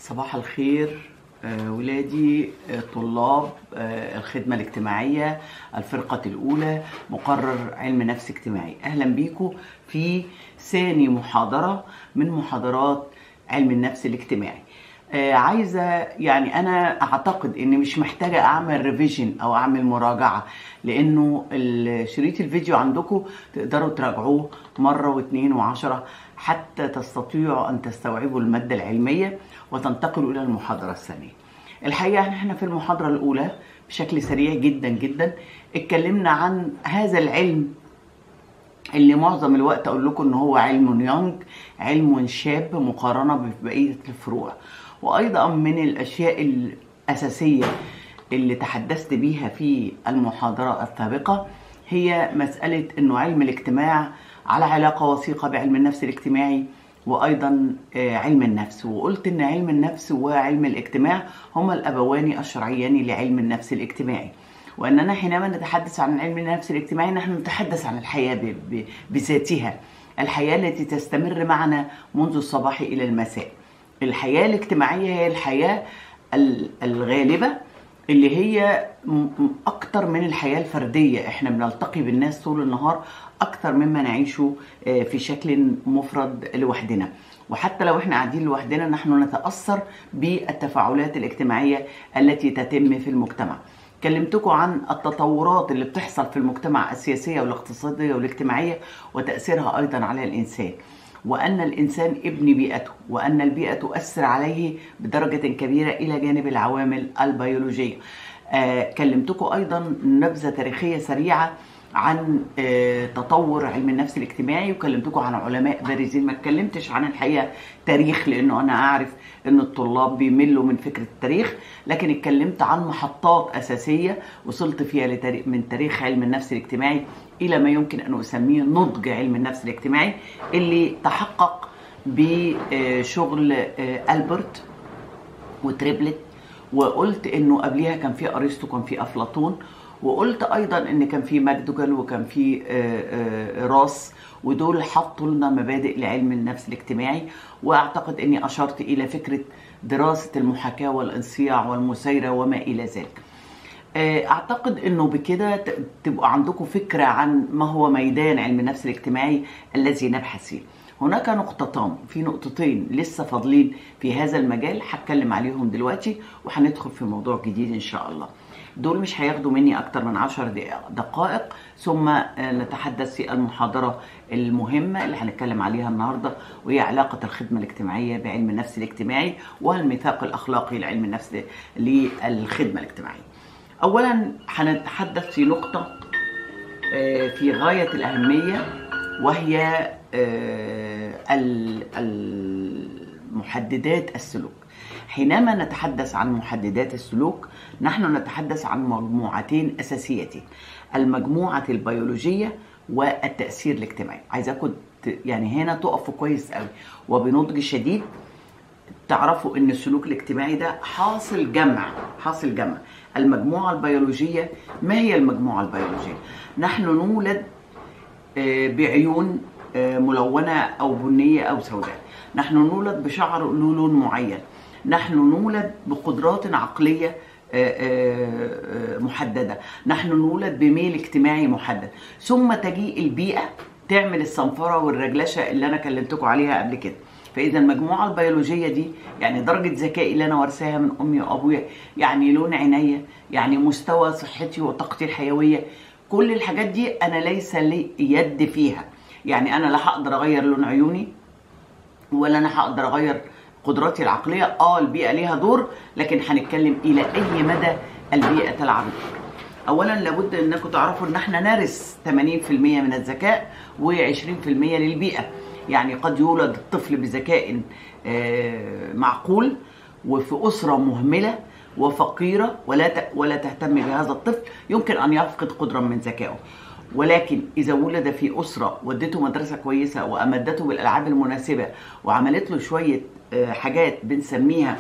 صباح الخير آه، ولادي آه، طلاب آه، الخدمة الاجتماعية الفرقة الأولى مقرر علم نفس اجتماعي أهلا بيكم في ثاني محاضرة من محاضرات علم النفس الاجتماعي آه، عايزة يعني أنا أعتقد إني مش محتاجة أعمل ريفيجن أو أعمل مراجعة لأنه ال- شريط الفيديو عندكم تقدروا تراجعوه مرة واثنين وعشرة حتى تستطيعوا أن تستوعبوا المادة العلمية وتنتقلوا إلى المحاضرة الثانية الحقيقة احنا في المحاضرة الأولى بشكل سريع جدا جدا اتكلمنا عن هذا العلم اللي معظم الوقت اقول لكم ان هو علم يونج علم شاب مقارنه ببقيه الفروع وايضا من الاشياء الاساسيه اللي تحدثت بيها في المحاضره السابقه هي مساله انه علم الاجتماع على علاقه وثيقه بعلم النفس الاجتماعي وايضا آه، علم النفس وقلت ان علم النفس وعلم الاجتماع هما الابوان الشرعيان لعلم النفس الاجتماعي واننا حينما نتحدث عن علم النفس الاجتماعي نحن نتحدث عن الحياه ب- ب- بذاتها الحياه التي تستمر معنا منذ الصباح الى المساء الحياه الاجتماعيه هي الحياه ال- الغالبه اللي هي م- م- اكتر من الحياه الفرديه احنا بنلتقي بالناس طول النهار اكتر مما نعيشه آه، في شكل مفرد لوحدنا وحتى لو احنا قاعدين لوحدنا نحن نتاثر بالتفاعلات الاجتماعيه التي تتم في المجتمع كلمتكم عن التطورات اللي بتحصل في المجتمع السياسيه والاقتصاديه والاجتماعيه وتاثيرها ايضا على الانسان وان الانسان ابن بيئته وان البيئه تؤثر عليه بدرجه كبيره الى جانب العوامل البيولوجيه آه كلمتكم ايضا نبذه تاريخيه سريعه عن آه، تطور علم النفس الاجتماعي وكلمتكم عن علماء بارزين ما اتكلمتش عن الحقيقه تاريخ لانه انا اعرف ان الطلاب بيملوا من فكره التاريخ لكن اتكلمت عن محطات اساسيه وصلت فيها لتاريخ من تاريخ علم النفس الاجتماعي الى ما يمكن ان اسميه نضج علم النفس الاجتماعي اللي تحقق بشغل آه، البرت وتريبلت وقلت انه قبليها كان في ارسطو كان في افلاطون وقلت ايضا ان كان في ماكدوجل وكان في آه، آه، راس ودول حطوا لنا مبادئ لعلم النفس الاجتماعي واعتقد اني اشرت الى فكره دراسه المحاكاه والانصياع والمسايره وما الى ذلك. آه، اعتقد انه بكده ت- تبقوا عندكم فكره عن ما هو ميدان علم النفس الاجتماعي الذي نبحث فيه. هناك نقطتان في نقطتين لسه فاضلين في هذا المجال هتكلم عليهم دلوقتي وهندخل في موضوع جديد ان شاء الله. دول مش هياخدوا مني اكتر من عشر دقائق- دقائق ثم آه، نتحدث في المحاضره المهمه اللي هنتكلم عليها النهارده وهي علاقه الخدمه الاجتماعيه بعلم النفس الاجتماعي والميثاق الاخلاقي لعلم النفس للخدمه الاجتماعيه. اولا هنتحدث في نقطه آه، في غايه الاهميه وهي آه، ال- المحددات السلوك حينما نتحدث عن محددات السلوك نحن نتحدث عن مجموعتين اساسيتين المجموعه البيولوجيه والتاثير الاجتماعي عايزاكم ت- يعني هنا تقفوا كويس قوي وبنضج شديد تعرفوا ان السلوك الاجتماعي ده حاصل جمع حاصل جمع المجموعه البيولوجيه ما هي المجموعه البيولوجيه نحن نولد آه، بعيون آه، ملونه او بنيه او سوداء نحن نولد بشعر له لون معين نحن نولد بقدرات عقليه آه، آه، آه، محدده نحن نولد بميل اجتماعي محدد ثم تجيء البيئه تعمل الصنفره والرجلشه اللي انا كلمتكم عليها قبل كده فاذا المجموعه البيولوجيه دي يعني درجه ذكائي اللي انا وارثاها من امي وابويا يعني لون عينيا يعني مستوى صحتي وطاقتي الحيويه كل الحاجات دي انا ليس لي يد فيها يعني انا لا هقدر اغير لون عيوني ولا انا هقدر اغير قدراتي العقليه اه البيئه ليها دور لكن هنتكلم الى اي مدى البيئه تلعب دور اولا لابد انكم تعرفوا ان احنا نرث 80% من الذكاء و20% للبيئه يعني قد يولد الطفل بذكاء آه، معقول وفي اسره مهمله وفقيره ولا ت- ولا تهتم بهذا الطفل يمكن ان يفقد قدرا من ذكائه ولكن اذا ولد في اسره ودته مدرسه كويسه وامدته بالالعاب المناسبه وعملت له شويه آه، حاجات بنسميها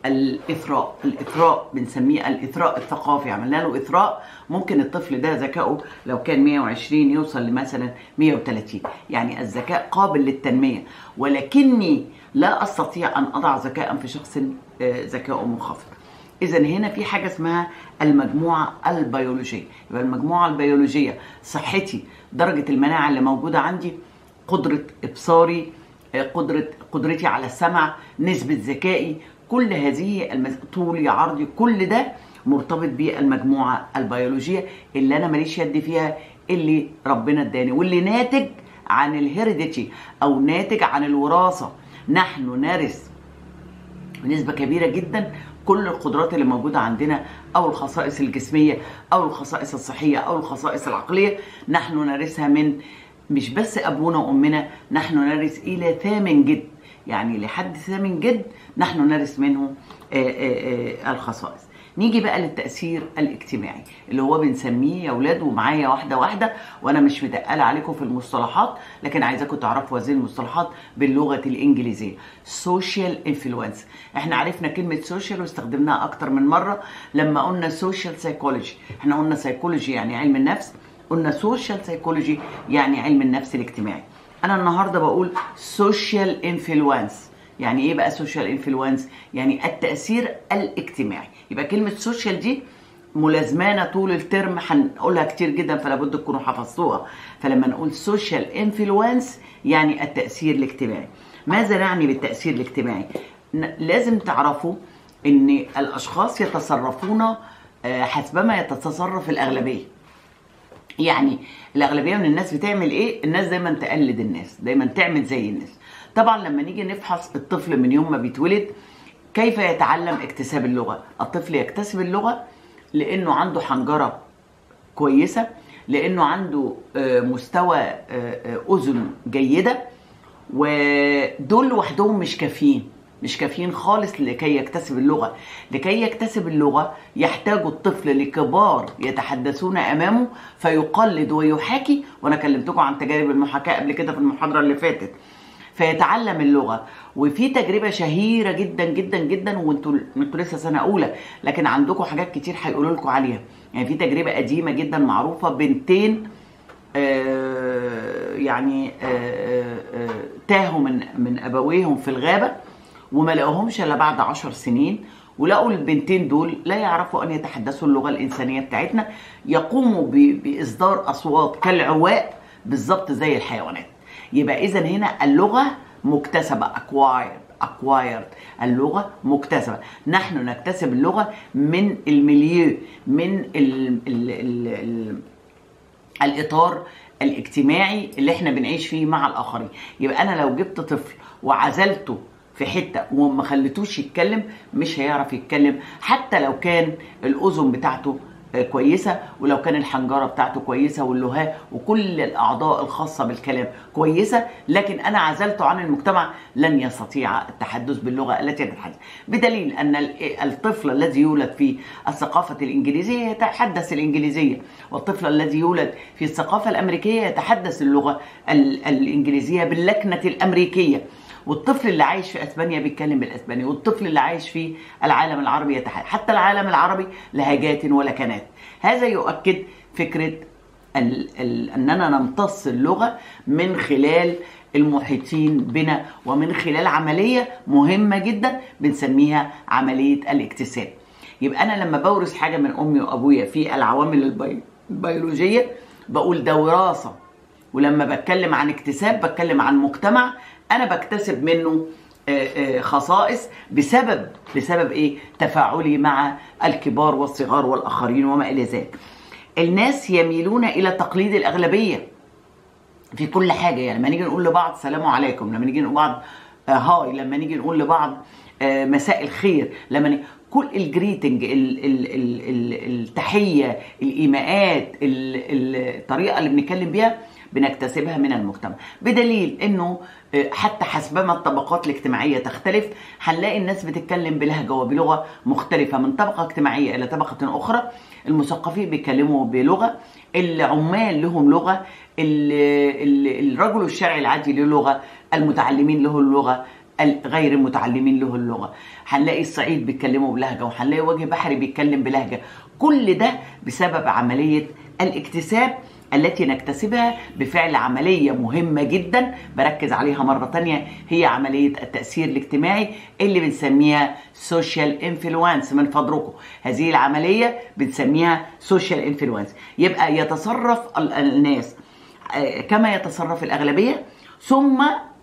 الاثراء الاثراء بنسميه الاثراء الثقافي عملنا له اثراء ممكن الطفل ده ذكائه لو كان 120 يوصل لمثلا 130 يعني الذكاء قابل للتنميه ولكني لا استطيع ان اضع ذكاء في شخص آه، ذكاؤه منخفض اذا هنا في حاجه اسمها المجموعه البيولوجيه يبقى المجموعه البيولوجيه صحتي درجه المناعه اللي موجوده عندي قدره ابصاري آه، قدره قدرتي على السمع نسبه ذكائي كل هذه المز... طولي عرضي كل ده مرتبط بالمجموعه البيولوجيه اللي انا ماليش يد فيها اللي ربنا اداني واللي ناتج عن الهيريديتي او ناتج عن الوراثه نحن نرث بنسبه كبيره جدا كل القدرات اللي موجوده عندنا او الخصائص الجسميه او الخصائص الصحيه او الخصائص العقليه نحن نرثها من مش بس ابونا وامنا نحن نرث الى ثامن جد يعني لحد ثامن جد نحن نرث منه آه، آه، آه، الخصائص نيجي بقى للتأثير الاجتماعي اللي هو بنسميه يا ولاد ومعايا واحدة واحدة وأنا مش متقلة عليكم في المصطلحات لكن عايزاكم تعرفوا هذه المصطلحات باللغة الإنجليزية social influence احنا عرفنا كلمة social واستخدمناها أكتر من مرة لما قلنا social psychology احنا قلنا psychology يعني علم النفس قلنا social psychology يعني علم النفس الاجتماعي أنا النهاردة بقول social influence يعني ايه بقى سوشيال انفلونس يعني التاثير الاجتماعي يبقى كلمه سوشيال دي ملازمانه طول الترم هنقولها كتير جدا فلا بد تكونوا حفظتوها فلما نقول سوشيال انفلونس يعني التاثير الاجتماعي ماذا نعني بالتاثير الاجتماعي ن- لازم تعرفوا ان الاشخاص يتصرفون آه، حسبما يتصرف الاغلبيه يعني الاغلبيه من الناس بتعمل ايه الناس دايما تقلد الناس دايما تعمل زي الناس طبعا لما نيجي نفحص الطفل من يوم ما بيتولد كيف يتعلم اكتساب اللغه الطفل يكتسب اللغه لانه عنده حنجره كويسه لانه عنده آه، مستوى آه، آه، اذن جيده ودول لوحدهم مش كافيين مش كافيين خالص لكي يكتسب اللغة لكي يكتسب اللغة يحتاج الطفل لكبار يتحدثون أمامه فيقلد ويحاكي وأنا كلمتكم عن تجارب المحاكاة قبل كده في المحاضرة اللي فاتت فيتعلم اللغة وفي تجربة شهيرة جدا جدا جدا وانتوا انتوا لسه سنة أولى لكن عندكم حاجات كتير هيقولوا لكم عليها يعني في تجربة قديمة جدا معروفة بنتين آه، يعني آه، آه، آه، تاهوا من من ابويهم في الغابه وما لقوهمش الا بعد عشر سنين ولقوا البنتين دول لا يعرفوا ان يتحدثوا اللغه الانسانيه بتاعتنا يقوموا ب- باصدار اصوات كالعواء بالظبط زي الحيوانات يبقى اذا هنا اللغه مكتسبه acquired acquired اللغه مكتسبه نحن نكتسب اللغه من الميليو من ال ال ال ال الاطار الاجتماعي اللي احنا بنعيش فيه مع الاخرين يبقى انا لو جبت طفل وعزلته في حته وما خليتوش يتكلم مش هيعرف يتكلم حتى لو كان الاذن بتاعته آه، كويسه ولو كان الحنجره بتاعته كويسه واللهاء وكل الاعضاء الخاصه بالكلام كويسه لكن انا عزلته عن المجتمع لن يستطيع التحدث باللغه التي يتحدث بدليل ان ال- الطفل الذي يولد في الثقافه الانجليزيه يتحدث الانجليزيه والطفل الذي يولد في الثقافه الامريكيه يتحدث اللغه ال- الانجليزيه باللكنه الامريكيه والطفل اللي عايش في اسبانيا بيتكلم بالاسباني والطفل اللي عايش في العالم العربي يتحدث حتى العالم العربي لهجات ولكنات هذا يؤكد فكره ال ال اننا نمتص اللغه من خلال المحيطين بنا ومن خلال عمليه مهمه جدا بنسميها عمليه الاكتساب يبقى انا لما بورث حاجه من امي وابويا في العوامل البي- البيولوجيه بقول ده وراثه ولما بتكلم عن اكتساب بتكلم عن مجتمع انا بكتسب منه آه، آه، خصائص بسبب بسبب ايه تفاعلي مع الكبار والصغار والاخرين وما الى ذلك الناس يميلون الى تقليد الاغلبيه في كل حاجه يعني لما نيجي نقول لبعض سلام عليكم لما نيجي نقول لبعض آه، هاي لما نيجي نقول لبعض آه، مساء الخير لما نيجي كل الجريتنج ال ال ال ال التحيه الايماءات ال- ال- الطريقه اللي بنتكلم بيها بنكتسبها من المجتمع بدليل انه آه، حتى حسبما الطبقات الاجتماعيه تختلف هنلاقي الناس بتتكلم بلهجه وبلغه مختلفه من طبقه اجتماعيه الى طبقه اخرى المثقفين بيتكلموا بلغه العمال لهم لغه ال- ال- الرجل الشرعي العادي له لغه المتعلمين له لغه غير المتعلمين له اللغه هنلاقي الصعيد بيتكلموا بلهجه وهنلاقي وجه بحري بيتكلم بلهجه كل ده بسبب عمليه الاكتساب التي نكتسبها بفعل عملية مهمة جدا بركز عليها مرة تانية هي عملية التأثير الاجتماعي اللي بنسميها سوشيال انفلونس من فضلكم هذه العملية بنسميها سوشيال انفلونس يبقى يتصرف الناس كما يتصرف الأغلبية ثم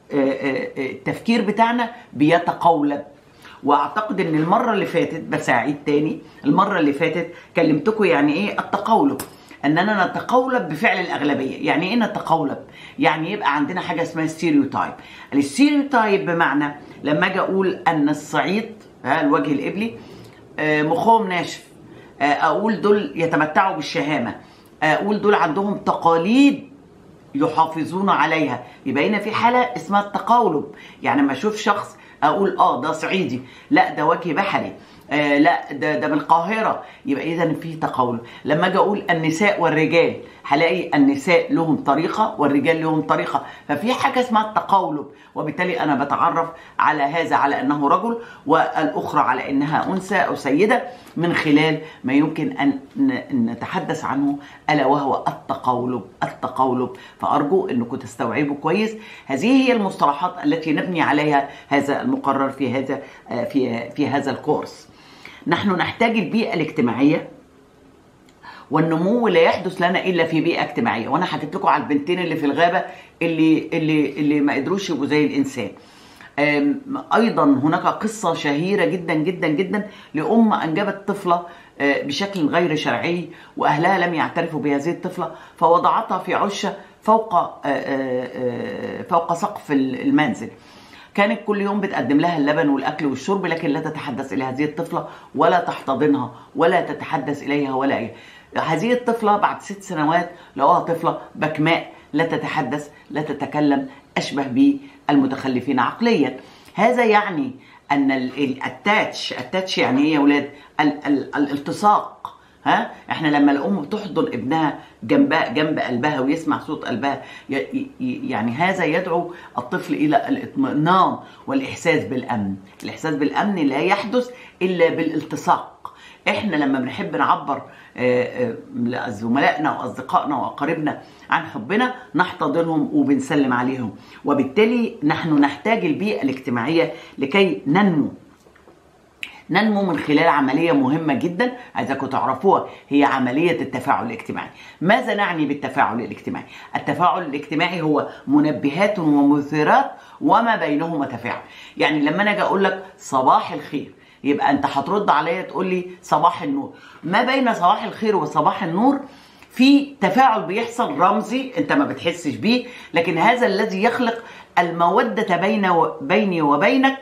التفكير بتاعنا بيتقولب واعتقد ان المره اللي فاتت بس اعيد تاني المره اللي فاتت كلمتكم يعني ايه التقولب اننا نتقولب بفعل الاغلبيه يعني ايه نتقولب يعني يبقى عندنا حاجه اسمها ستيريوتايب الستيريوتايب بمعنى لما اجي اقول ان الصعيد ها الوجه القبلي مخهم ناشف اقول دول يتمتعوا بالشهامه اقول دول عندهم تقاليد يحافظون عليها يبقى هنا في حاله اسمها التقولب يعني لما اشوف شخص اقول اه ده صعيدي لا ده وجه بحري آه لا ده ده من القاهره يبقى اذا في تقولب لما اجي اقول النساء والرجال هلاقي النساء لهم طريقه والرجال لهم طريقه ففي حاجه اسمها التقولب وبالتالي انا بتعرف على هذا على انه رجل والاخرى على انها انثى او سيده من خلال ما يمكن ان نتحدث عنه الا وهو التقولب التقولب فارجو انكم تستوعبوا كويس هذه هي المصطلحات التي نبني عليها هذا المقرر في هذا في في هذا الكورس نحن نحتاج البيئه الاجتماعيه والنمو لا يحدث لنا الا في بيئه اجتماعيه وانا حكيت لكم على البنتين اللي في الغابه اللي اللي اللي ما قدروش يبقوا زي الانسان ايضا هناك قصه شهيره جدا جدا جدا لام انجبت طفله بشكل غير شرعي واهلها لم يعترفوا بهذه الطفله فوضعتها في عشه فوق فوق سقف المنزل كانت كل يوم بتقدم لها اللبن والاكل والشرب لكن لا تتحدث الى هذه الطفله ولا تحتضنها ولا تتحدث اليها ولا إيه. هذه الطفله بعد ست سنوات لقوها طفله بكماء لا تتحدث لا تتكلم اشبه بالمتخلفين عقليا هذا يعني ان التاتش التاتش يعني ايه يا اولاد الالتصاق ها احنا لما الام بتحضن ابنها جنبها جنب قلبها ويسمع صوت قلبها يعني هذا يدعو الطفل الى الاطمئنان والاحساس بالامن الاحساس بالامن لا يحدث الا بالالتصاق احنا لما بنحب نعبر لزملائنا واصدقائنا واقاربنا عن حبنا نحتضنهم وبنسلم عليهم وبالتالي نحن نحتاج البيئه الاجتماعيه لكي ننمو ننمو من خلال عملية مهمة جدا عايزاكم تعرفوها هي عملية التفاعل الاجتماعي ماذا نعني بالتفاعل الاجتماعي التفاعل الاجتماعي هو منبهات ومثيرات وما بينهما تفاعل يعني لما انا اجي اقول لك صباح الخير يبقى انت هترد عليا تقول لي صباح النور ما بين صباح الخير وصباح النور في تفاعل بيحصل رمزي انت ما بتحسش بيه لكن هذا الذي يخلق المودة بين و... بيني وبينك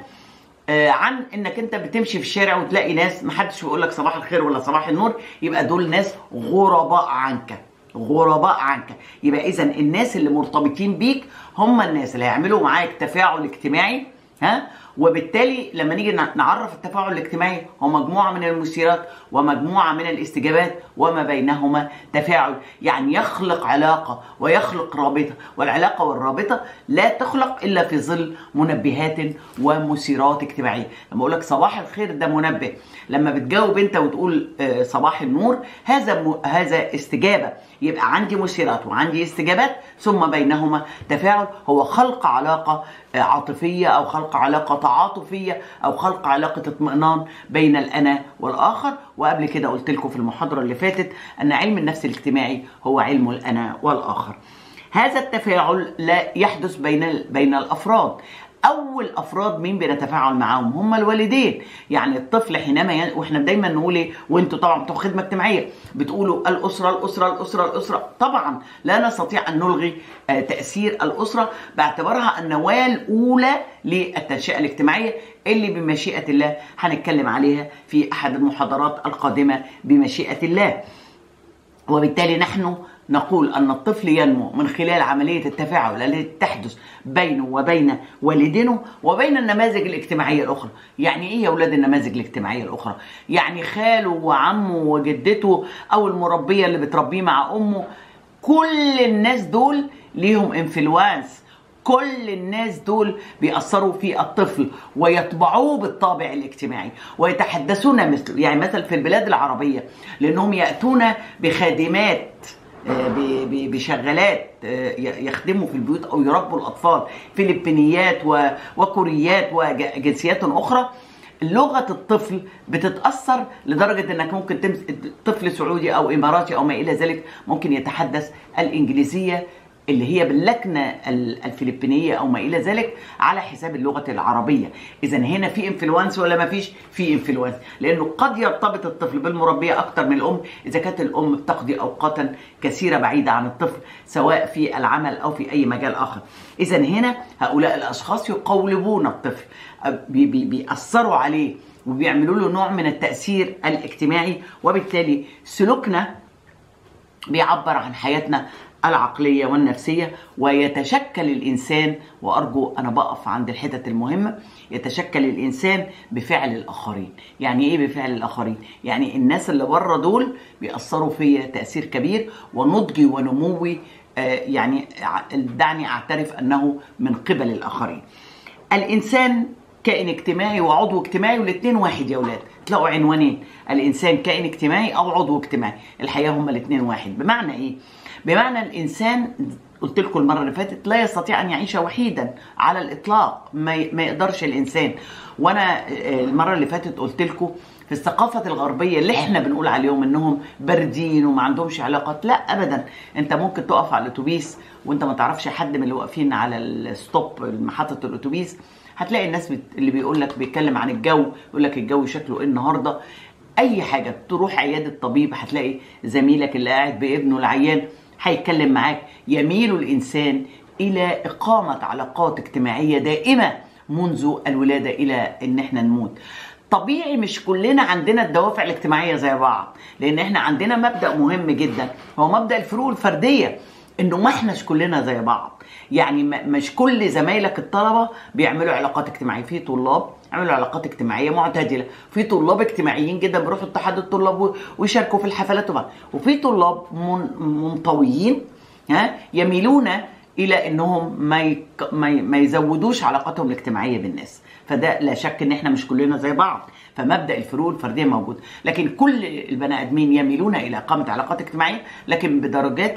عن انك انت بتمشي في الشارع وتلاقي ناس محدش بيقول لك صباح الخير ولا صباح النور يبقى دول ناس غرباء عنك غرباء عنك يبقى اذا الناس اللي مرتبطين بيك هم الناس اللي هيعملوا معاك تفاعل اجتماعي ها وبالتالي لما نيجي نعرف التفاعل الاجتماعي هو مجموعه من المثيرات ومجموعه من الاستجابات وما بينهما تفاعل يعني يخلق علاقه ويخلق رابطه والعلاقه والرابطه لا تخلق الا في ظل منبهات ومثيرات اجتماعيه لما اقول لك صباح الخير ده منبه لما بتجاوب انت وتقول صباح النور هذا م... هذا استجابه يبقى عندي مثيرات وعندي استجابات ثم بينهما تفاعل هو خلق علاقه عاطفيه او خلق علاقه تعاطفيه او خلق علاقه اطمئنان بين الانا والاخر وقبل كده قلت لكم في المحاضره اللي فاتت ان علم النفس الاجتماعي هو علم الانا والاخر هذا التفاعل لا يحدث بين بين الافراد اول افراد مين بنتفاعل معاهم هم الوالدين يعني الطفل حينما ين... واحنا دايما نقول ايه وانتوا طبعا بتوع خدمه اجتماعيه بتقولوا الاسره الاسره الاسره الاسره طبعا لا نستطيع ان نلغي آه تاثير الاسره باعتبارها النواه الاولى للتنشئه الاجتماعيه اللي بمشيئه الله هنتكلم عليها في احد المحاضرات القادمه بمشيئه الله وبالتالي نحن نقول أن الطفل ينمو من خلال عملية التفاعل التي تحدث بينه وبين والدينه وبين النماذج الاجتماعية الأخرى يعني إيه يا أولاد النماذج الاجتماعية الأخرى يعني خاله وعمه وجدته أو المربية اللي بتربيه مع أمه كل الناس دول ليهم انفلونس كل الناس دول بيأثروا في الطفل ويطبعوه بالطابع الاجتماعي ويتحدثون مثله يعني مثلا في البلاد العربية لأنهم يأتون بخادمات آه، ب- ب- بشغالات آه، ي- يخدموا في البيوت او يربوا الاطفال فلبينيات و- وكوريات وجنسيات اخرى لغه الطفل بتتاثر لدرجه انك ممكن تمس طفل سعودي او اماراتي او ما الى ذلك ممكن يتحدث الانجليزيه اللي هي باللكنه ال- الفلبينيه او ما الى ذلك على حساب اللغه العربيه اذا هنا في انفلونس ولا ما فيش في انفلونس لانه قد يرتبط الطفل بالمربيه اكتر من الام اذا كانت الام بتقضي اوقاتا كثيره بعيده عن الطفل سواء في العمل او في اي مجال اخر اذا هنا هؤلاء الاشخاص يقولبون الطفل بي- بي- بيأثروا عليه وبيعملوا له نوع من التأثير الاجتماعي وبالتالي سلوكنا بيعبر عن حياتنا العقلية والنفسية ويتشكل الإنسان وأرجو أنا بقف عند الحتت المهمة يتشكل الإنسان بفعل الآخرين يعني إيه بفعل الآخرين؟ يعني الناس اللي بره دول بيأثروا فيا تأثير كبير ونضجي ونموي آه، يعني ع- دعني أعترف أنه من قبل الآخرين الانسان كائن اجتماعي وعضو اجتماعي والاثنين واحد يا اولاد تلاقوا عنوانين الانسان كائن اجتماعي او عضو اجتماعي الحقيقه هما الاثنين واحد بمعنى ايه بمعنى الانسان قلت لكم المره اللي فاتت لا يستطيع ان يعيش وحيدا على الاطلاق ما ي- ما يقدرش الانسان وانا آه، المره اللي فاتت قلت لكم في الثقافة الغربية اللي احنا بنقول عليهم انهم باردين وما عندهمش علاقات لا ابدا انت ممكن تقف على الاتوبيس وانت ما تعرفش حد من اللي واقفين على الستوب محطة الاتوبيس هتلاقي الناس بت... اللي بيقول لك بيتكلم عن الجو يقول لك الجو شكله ايه النهارده اي حاجه تروح عياده طبيب هتلاقي زميلك اللي قاعد بابنه العيان هيتكلم معاك يميل الانسان الى اقامه علاقات اجتماعيه دائمه منذ الولاده الى ان احنا نموت طبيعي مش كلنا عندنا الدوافع الاجتماعيه زي بعض لان احنا عندنا مبدا مهم جدا هو مبدا الفروق الفرديه انه ما احناش كلنا زي بعض يعني ما- مش كل زمايلك الطلبه بيعملوا علاقات اجتماعيه في طلاب عملوا علاقات اجتماعيه معتدله في طلاب اجتماعيين جدا بيروحوا اتحاد الطلاب و- ويشاركوا في الحفلات وبعض وفي طلاب من- منطويين ها يميلون الى انهم ما يك... ما, ي... ما يزودوش علاقاتهم الاجتماعيه بالناس فده لا شك ان احنا مش كلنا زي بعض فمبدا الفروق الفرديه موجود لكن كل البني ادمين يميلون الى اقامه علاقات اجتماعيه لكن بدرجات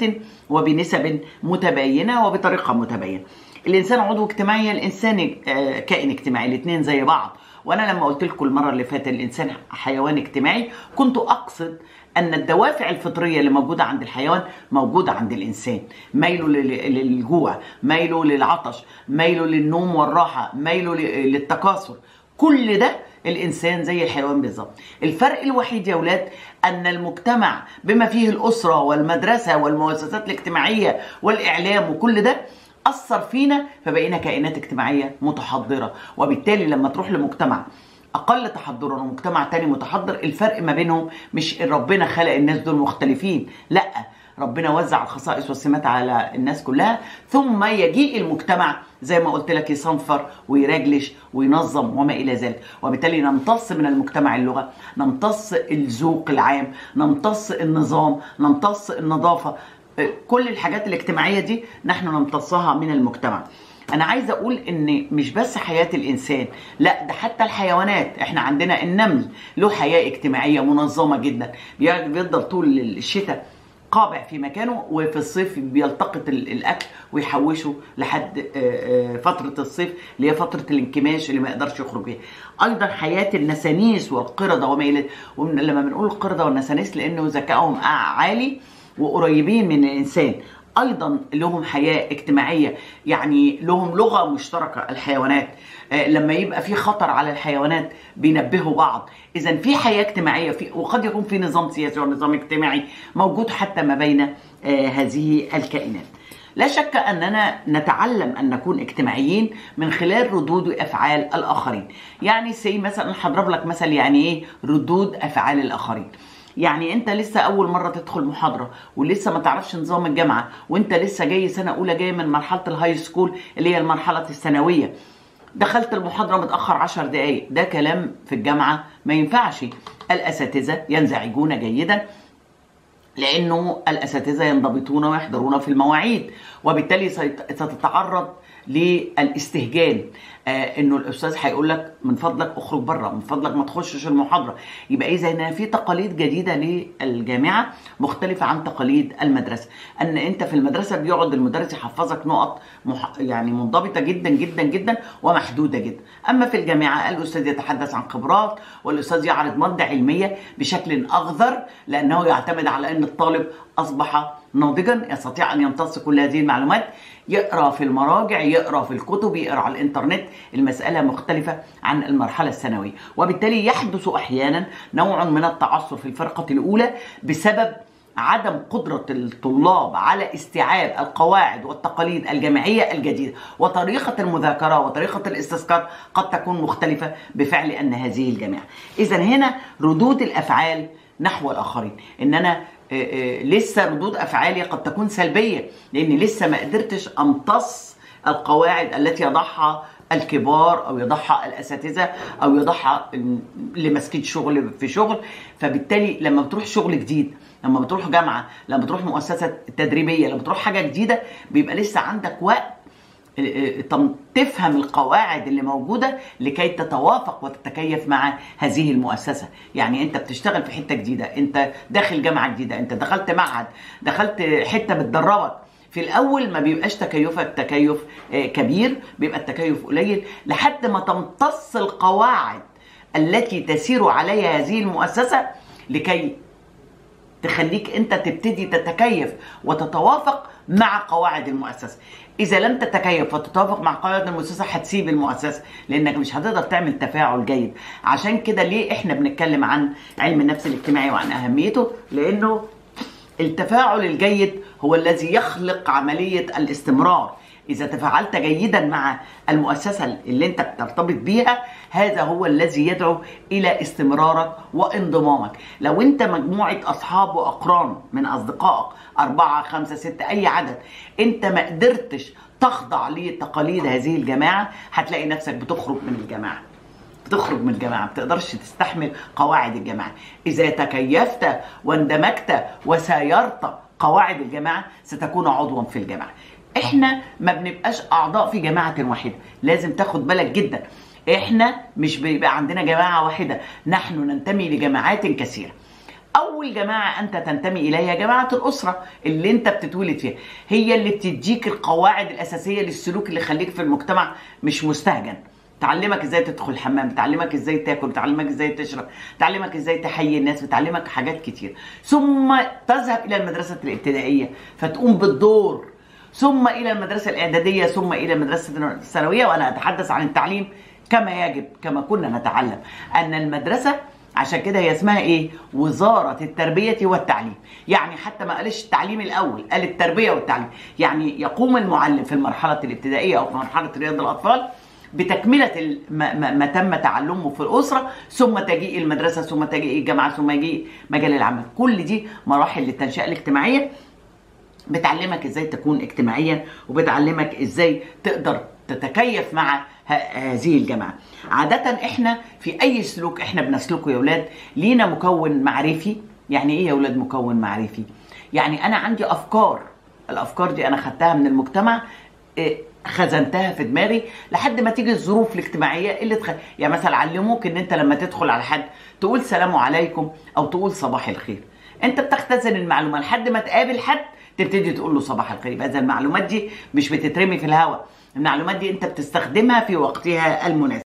وبنسب متباينه وبطريقه متباينه الانسان عضو اجتماعي الانسان آه، كائن اجتماعي الاثنين زي بعض وانا لما قلت لكم المره اللي فاتت الانسان حيوان اجتماعي كنت اقصد ان الدوافع الفطريه اللي موجوده عند الحيوان موجوده عند الانسان ميله لل- للجوع ميله للعطش ميله للنوم والراحه ميله ل- للتكاثر كل ده الانسان زي الحيوان بالظبط الفرق الوحيد يا اولاد ان المجتمع بما فيه الاسره والمدرسه والمؤسسات الاجتماعيه والاعلام وكل ده اثر فينا فبقينا كائنات اجتماعيه متحضره وبالتالي لما تروح لمجتمع اقل تحضرا ومجتمع تاني متحضر الفرق ما بينهم مش إن ربنا خلق الناس دول مختلفين لا ربنا وزع الخصائص والسمات على الناس كلها ثم يجيء المجتمع زي ما قلت لك يصنفر ويرجلش وينظم وما الى ذلك وبالتالي نمتص من المجتمع اللغه نمتص الذوق العام نمتص النظام نمتص النظافه كل الحاجات الاجتماعيه دي نحن نمتصها من المجتمع انا عايزه اقول ان مش بس حياه الانسان لا ده حتى الحيوانات احنا عندنا النمل له حياه اجتماعيه منظمه جدا بي- بيفضل طول الشتاء قابع في مكانه وفي الصيف بيلتقط ال- الاكل ويحوشه لحد آه، آه، فتره الصيف اللي هي فتره الانكماش اللي ما يقدرش يخرج فيها ايضا حياه النسانيس والقرده وما الى ومن- لما بنقول القرده والنسانيس لانه ذكائهم عالي وقريبين من الانسان ايضا لهم حياه اجتماعيه يعني لهم لغه مشتركه الحيوانات آه، لما يبقى في خطر على الحيوانات بينبهوا بعض اذا في حياه اجتماعيه في وقد يكون في نظام سياسي ونظام اجتماعي موجود حتى ما بين آه، هذه الكائنات لا شك اننا نتعلم ان نكون اجتماعيين من خلال ردود افعال الاخرين يعني سي مثلا هضرب لك مثل يعني ايه ردود افعال الاخرين يعني انت لسه اول مره تدخل محاضره ولسه ما تعرفش نظام الجامعه وانت لسه جاي سنه اولى جاي من مرحله الهاي سكول اللي هي المرحله الثانويه دخلت المحاضره متاخر عشر دقائق ده كلام في الجامعه ما ينفعش الاساتذه ينزعجون جيدا لانه الاساتذه ينضبطون ويحضرون في المواعيد وبالتالي سيت- ستتعرض للاستهجان آه انه الاستاذ هيقول لك من فضلك اخرج بره من فضلك ما تخشش المحاضره يبقى اذا هنا في تقاليد جديده للجامعه مختلفه عن تقاليد المدرسه ان انت في المدرسه بيقعد المدرس يحفظك نقط مح... يعني منضبطه جدا جدا جدا ومحدوده جدا اما في الجامعه الاستاذ يتحدث عن خبرات والاستاذ يعرض ماده علميه بشكل اخضر لانه يعتمد على ان الطالب اصبح ناضجا يستطيع ان يمتص كل هذه المعلومات يقرا في المراجع يقرا في الكتب يقرا على الانترنت المساله مختلفه عن المرحله الثانويه وبالتالي يحدث احيانا نوع من التعثر في الفرقه الاولى بسبب عدم قدرة الطلاب على استيعاب القواعد والتقاليد الجامعية الجديدة وطريقة المذاكرة وطريقة الاستذكار قد تكون مختلفة بفعل أن هذه الجامعة إذا هنا ردود الأفعال نحو الآخرين إن أنا لسه ردود افعالي قد تكون سلبيه لاني لسه ما قدرتش امتص القواعد التي يضعها الكبار او يضعها الاساتذه او يضعها اللي ماسكين شغل في شغل فبالتالي لما بتروح شغل جديد لما بتروح جامعه لما بتروح مؤسسه تدريبيه لما بتروح حاجه جديده بيبقى لسه عندك وقت تفهم القواعد اللي موجودة لكي تتوافق وتتكيف مع هذه المؤسسة يعني انت بتشتغل في حتة جديدة انت داخل جامعة جديدة انت دخلت معهد دخلت حتة بتدربك في الاول ما بيبقاش تكيفك تكيف كبير بيبقى التكيف قليل لحد ما تمتص القواعد التي تسير عليها هذه المؤسسة لكي تخليك انت تبتدي تتكيف وتتوافق مع قواعد المؤسسه اذا لم تتكيف وتتوافق مع قواعد المؤسسه هتسيب المؤسسه لانك مش هتقدر تعمل تفاعل جيد عشان كده ليه احنا بنتكلم عن علم النفس الاجتماعي وعن اهميته لانه التفاعل الجيد هو الذي يخلق عمليه الاستمرار إذا تفاعلت جيدا مع المؤسسة اللي أنت بترتبط بيها هذا هو الذي يدعو إلى استمرارك وانضمامك لو أنت مجموعة أصحاب وأقران من أصدقائك أربعة خمسة ستة أي عدد أنت ما قدرتش تخضع لتقاليد هذه الجماعة هتلاقي نفسك بتخرج من الجماعة بتخرج من الجماعة ما بتقدرش تستحمل قواعد الجماعة إذا تكيفت واندمجت وسايرت قواعد الجماعة ستكون عضوا في الجماعة احنا ما بنبقاش اعضاء في جماعه واحده لازم تاخد بالك جدا احنا مش بيبقى عندنا جماعه واحده نحن ننتمي لجماعات كثيره اول جماعه انت تنتمي اليها جماعه الاسره اللي انت بتتولد فيها هي اللي بتديك القواعد الاساسيه للسلوك اللي يخليك في المجتمع مش مستهجن تعلمك ازاي تدخل الحمام تعلمك ازاي تاكل تعلمك ازاي تشرب تعلمك ازاي تحيي الناس بتعلمك حاجات كتير ثم تذهب الى المدرسه الابتدائيه فتقوم بالدور ثم الى المدرسه الاعداديه ثم الى المدرسه الثانويه وانا اتحدث عن التعليم كما يجب كما كنا نتعلم ان المدرسه عشان كده هي اسمها ايه وزاره التربيه والتعليم يعني حتى ما قالش التعليم الاول قال التربيه والتعليم يعني يقوم المعلم في المرحله الابتدائيه او في مرحله رياض الاطفال بتكملة ما, ما تم تعلمه في الأسرة ثم تجيء المدرسة ثم تجيء الجامعة ثم يجيء مجال العمل كل دي مراحل للتنشئة الاجتماعية بتعلمك ازاي تكون اجتماعيا وبتعلمك ازاي تقدر تتكيف مع هذه الجماعة عادة احنا في اي سلوك احنا بنسلكه يا ولاد لينا مكون معرفي يعني ايه يا ولاد مكون معرفي يعني انا عندي افكار الافكار دي انا خدتها من المجتمع خزنتها في دماغي لحد ما تيجي الظروف الاجتماعيه اللي تخ... يعني مثلا علموك ان انت لما تدخل على حد تقول سلام عليكم او تقول صباح الخير انت بتختزن المعلومه لحد ما تقابل حد تبتدي تقول له صباح الخير يبقى اذا المعلومات دي مش بتترمي في الهواء المعلومات دي انت بتستخدمها في وقتها المناسب